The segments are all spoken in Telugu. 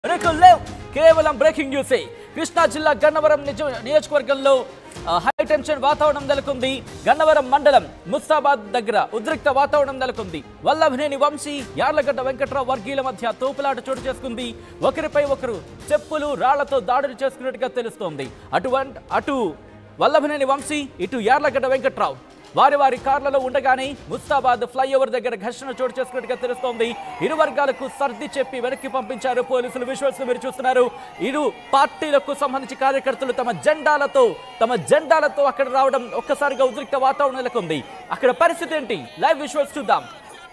బ్రేకులు లేవు కేవలం బ్రేకింగ్ న్యూసే కృష్ణా జిల్లా గన్నవరం నిజ- నియోజకవర్గంలో ఆ, హై టెన్షన్ వాతావరణం నెలకొంది గన్నవరం మండలం ముస్తాబాద్ దగ్గర ఉద్రిక్త వాతావరణం నెలకొంది వల్లభనేని వంశీ యార్లగడ్డ వెంకట్రావు వర్గీయుల మధ్య తోపులాట చోటు చేసుకుంది ఒకరిపై ఒకరు చెప్పులు రాళ్లతో దాడులు చేసుకున్నట్టుగా తెలుస్తోంది అటువంటి అటు వల్లభనేని వంశీ ఇటు యార్లగడ్డ వెంకట్రావు వారి వారి కార్లలో ఉండగానే ముస్తాబాద్ ఫ్లైఓవర్ దగ్గర ఘర్షణ చోటు చేసుకున్నట్టుగా తెలుస్తోంది ఇరు వర్గాలకు సర్ది చెప్పి వెనక్కి పంపించారు పోలీసులు విజువల్స్ మీరు చూస్తున్నారు ఇరు పార్టీలకు సంబంధించి కార్యకర్తలు తమ జెండాలతో తమ జెండాలతో అక్కడ రావడం ఒక్కసారిగా ఉద్రిక్త వాతావరణం నెలకొంది అక్కడ పరిస్థితి ఏంటి లైవ్ విజువల్స్ చూద్దాం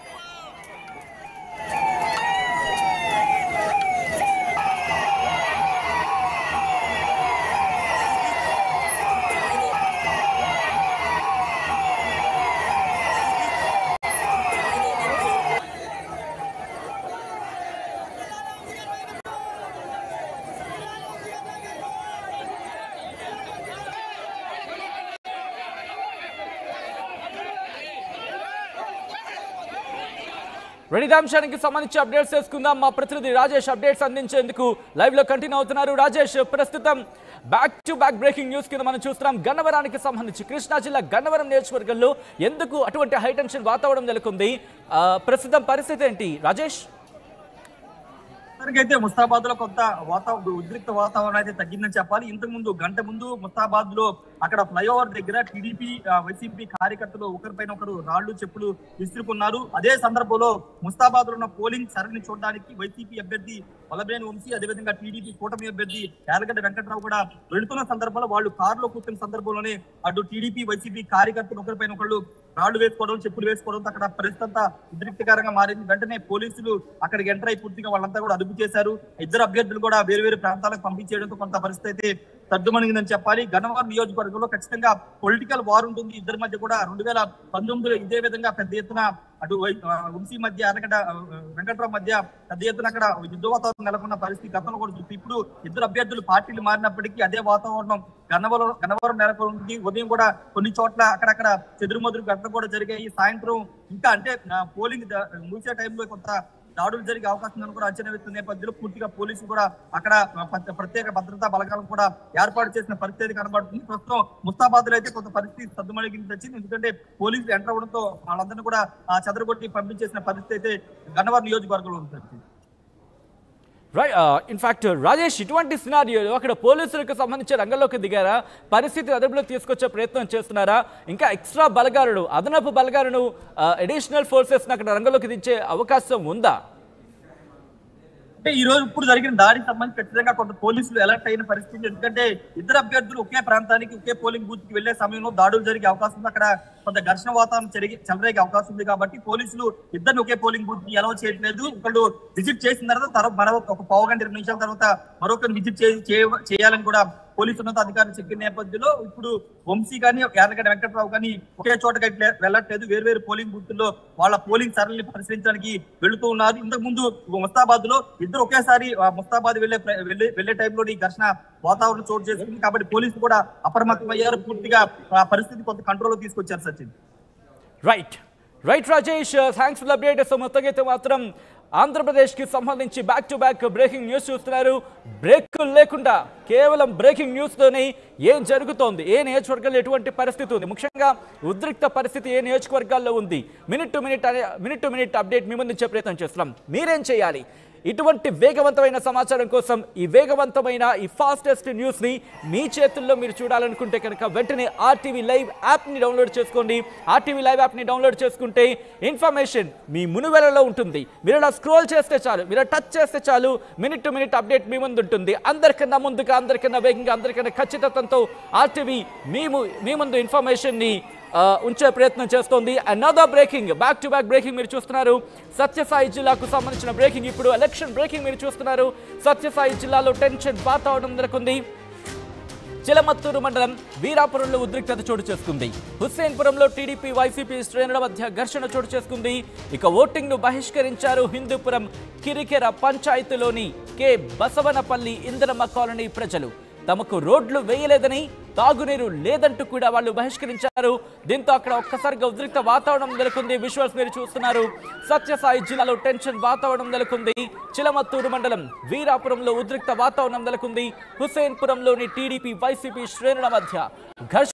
రెడీదాంశానికి సంబంధించి అప్డేట్స్ చేసుకుందాం మా ప్రతినిధి రాజేష్ అప్డేట్స్ అందించేందుకు లైవ్ లో కంటిన్యూ అవుతున్నారు రాజేష్ ప్రస్తుతం back to back breaking news కింద మనం చూస్తున్నాం గన్నవరానికి సంబంధించి కృష్ణా జిల్లా గన్నవరం నియోజకవర్గంలో ఎందుకు అటువంటి హై టెన్షన్ వాతావరణం నెలకొంది ఆ, ప్రస్తుతం పరిస్థితి ఏంటి రాజేష్ అయితే ముస్తాబాద్ లో కొంత వాతావరణ ఉద్రిక్త వాతావరణం అయితే తగ్గిందని చెప్పాలి ఇంతకు ముందు గంట ముందు ముస్తాబాద్ లో అక్కడ ఫ్లైఓవర్ దగ్గర టీడీపీ వైసీపీ కార్యకర్తలు ఒకరిపైన ఒకరు రాళ్లు చెప్పులు విసురుకున్నారు అదే సందర్భంలో ముస్తాబాద్ లో ఉన్న పోలింగ్ సరళిని చూడడానికి వైసీపీ అభ్యర్థి వల్లభేని వంశీ అదేవిధంగా టీడీపీ కూటమి అభ్యర్థి యాలగడ్డ వెంకట్రావు కూడా వెళుతున్న సందర్భంలో వాళ్ళు కారులో కూర్చున్న సందర్భంలోనే అటు టీడీపీ వైసీపీ కార్యకర్తలు ఒకరిపైన ఒకళ్ళు రాళ్లు వేసుకోవడం చెప్పులు వేసుకోవడం అక్కడ పరిస్థితి అంతా ఉద్రిక్తకరంగా మారింది వెంటనే పోలీసులు అక్కడికి ఎంటర్ అయి పూర్తిగా వాళ్ళంతా కూడా అదుపు చేశారు ఇద్దరు అభ్యర్థులు కూడా వేరు వేరు ప్రాంతాలకు పంపించేయడంతో కొంత పరిస్థితి అయితే సర్దుమణిగిందని చెప్పాలి గన్నవరం నియోజకవర్గంలో ఖచ్చితంగా పొలిటికల్ వార్ ఉంటుంది ఇద్దరి మధ్య కూడా రెండు వేల పంతొమ్మిదిలో ఇదే విధంగా పెద్ద ఎత్తున అటు వై- ఆ, వంశీ మధ్య అరగట వెంకట్రావు మధ్య పెద్ద ఎత్తున అక్కడ యుద్ధ వాతావరణం నెలకొన్న పరిస్థితి గతంలో కూడా చూస్తే ఇప్పుడు ఇద్దరు అభ్యర్థులు పార్టీలు మారినప్పటికీ అదే వాతావరణం గన్నవరం గన్నవరం నెలకొంది ఉదయం కూడా కొన్ని చోట్ల అక్కడక్కడ చెదురుమదురు ఘటన కూడా జరిగాయి సాయంత్రం ఇంకా అంటే ఆ, పోలింగ్ ద- ముగిసే టైంలో కొంత దాడులు జరిగే అవకాశం ఉందని కూడా అంచనా వేస్తున్న నేపథ్యంలో పూర్తిగా పోలీసులు కూడా అక్కడ ప్ర- ప్రత్యేక భద్రతా బలగాలను కూడా ఏర్పాటు చేసిన పరిస్థితి కనబడుతుంది ప్రస్తుతం ముస్తాబాద్ లో అయితే కొంత పరిస్థితి సద్దుమణిగింది వచ్చింది ఎందుకంటే పోలీసులు ఎంటర్ అవడంతో వాళ్ళందరినీ కూడా ఆ చెదరగొట్టి పంపించేసిన పరిస్థితి అయితే గన్నవరం నియోజకవర్గంలో ఉంది సార్. రైట్ ఇన్ఫాక్ట్ రాజేష్ ఇటువంటి సినారియోలో అక్కడ పోలీసులకు సంబంధించి రంగంలోకి దిగారా పరిస్థితి అదుపులోకి తీసుకొచ్చే ప్రయత్నం చేస్తున్నారా ఇంకా ఎక్స్ట్రా బలగాలను అదనపు బలగాలను అడిషనల్ ఫోర్సెస్ అక్కడ రంగంలోకి దించే అవకాశం ఉందా అంటే ఈ రోజు ఇప్పుడు జరిగిన దాడికి సంబంధించి ఖచ్చితంగా కొంత పోలీసులు అలర్ట్ అయిన పరిస్థితి ఉంది. ఎందుకంటే ఇద్దరు అభ్యర్థులు ఒకే ప్రాంతానికి ఒకే పోలింగ్ బూత్ కి వెళ్లే సమయంలో దాడులు జరిగే అవకాశం ఉంది అక్కడ కొంత ఘర్షణ వాతావరణం జరిగి చెలరేగే అవకాశం ఉంది కాబట్టి పోలీసులు ఇద్దరిని ఒకే పోలింగ్ బూత్ కి ఎలా చేయట్లేదు ఒకళ్ళు విజిట్ చేసిన తర్వాత తర్వాత మరో ఒక పావు గంట ఇరవై నిమిషాల తర్వాత మరొకరిని విజిట్ చేయాలని కూడా పోలీసు ఉన్నత అధికారులు చెప్పిన నేపథ్యంలో ఇప్పుడు వంశీ కానీ యార్లగడ్డ వెంకట్రావు కానీ ఒకే చోటకి అయితే వెళ్ళట్లేదు వేరు వేరు పోలింగ్ బూత్ల్లో వాళ్ళ పోలింగ్ సరళిని పరిశీలించడానికి వెళుతూ ఉన్నారు ఇంతకు ముందు ముస్తాబాద్ లో ఇద్దరు ఒకేసారి ఆ, ముస్తాబాద్ వెళ్లే ప్ర- వెళ్లే వెళ్లే టైంలో ఈ ఘర్షణ వాతావరణం చోటు చేసుకుంది కాబట్టి పోలీసులు కూడా అప్రమత్తం అయ్యారు పూర్తిగా ఆ పరిస్థితి కొంత కంట్రోల్ లో తీసుకొచ్చారు Sachin right right Rajesh thanks for update so మొత్తంగా అయితే మాత్రం ఆంధ్రప్రదేశ్కి సంబంధించి back to back breaking news చూస్తున్నారు బ్రేక్ లేకుండా కేవలం బ్రేకింగ్ న్యూస్తోనే ఏం జరుగుతోంది ఏ నియోజకవర్గంలో ఎటువంటి పరిస్థితి ఉంది ముఖ్యంగా ఉద్రిక్త పరిస్థితి ఏ నియోజకవర్గాల్లో ఉంది మినిట్ టు మినిట్ అనే మినిట్ టు మినిట్ అప్డేట్ మీ ముందు ప్రయత్నం చేస్తున్నాం మీరేం చేయాలి ఇటువంటి వేగవంతమైన సమాచారం కోసం ఈ వేగవంతమైన ఈ ఫాస్టెస్ట్ న్యూస్ని మీ చేతుల్లో మీరు చూడాలనుకుంటే కనుక వెంటనే ఆర్టీవీ లైవ్ యాప్ని డౌన్లోడ్ చేసుకోండి ఆర్టీవీ లైవ్ యాప్ని డౌన్లోడ్ చేసుకుంటే ఇన్ఫర్మేషన్ మీ మునువెలలో ఉంటుంది మీరు ఇలా స్క్రోల్ చేస్తే చాలు మీరు టచ్ చేస్తే చాలు మినిట్ టు మినిట్ అప్డేట్ మీ ముందు ఉంటుంది అందరికన్నా ముందుగా అందరికన్నా వేగంగా అందరికన్నా ఖచ్చితత్వంతో ఆర్టీవీ మీ ము- మీ ముందు ఇన్ఫర్మేషన్ని ఆ, ఉంచే ప్రయత్నం చేస్తోంది another breaking back to back breaking మీరు చూస్తున్నారు సత్యసాయి జిల్లాకు సంబంధించిన బ్రేకింగ్ ఇప్పుడు ఎలక్షన్ బ్రేకింగ్ మీరు చూస్తున్నారు సత్యసాయి జిల్లాలో టెన్షన్ వాతావరణం నెలకొంది చిలమత్తూరు మండలం వీరాపురంలో ఉద్రిక్తత చోటు చేసుకుంది హుస్సేన్పురంలో టీడీపీ వైసీపీ శ్రేణుల మధ్య ఘర్షణ చోటు చేసుకుంది ఇక ఓటింగ్ ను బహిష్కరించారు హిందూపురం కిరికెర పంచాయతీలోని కె బసవనపల్లి ఇందిరమ్మ కాలనీ ప్రజలు తమకు రోడ్లు వేయలేదని తాగునీరు లేదంటూ కూడా వాళ్ళు బహిష్కరించారు దీంతో అక్కడ ఒక్కసారిగా ఉద్రిక్త వాతావరణం నెలకొంది విజువల్స్ మీరు చూస్తున్నారు సత్యసాయి జిల్లాలో టెన్షన్ వాతావరణం నెలకొంది చిలమత్తూరు మండలం వీరాపురంలో ఉద్రిక్త వాతావరణం నెలకొంది హుసేన్పురంలోని టీడీపీ వైసీపీ శ్రేణుల మధ్య ఘర్షణ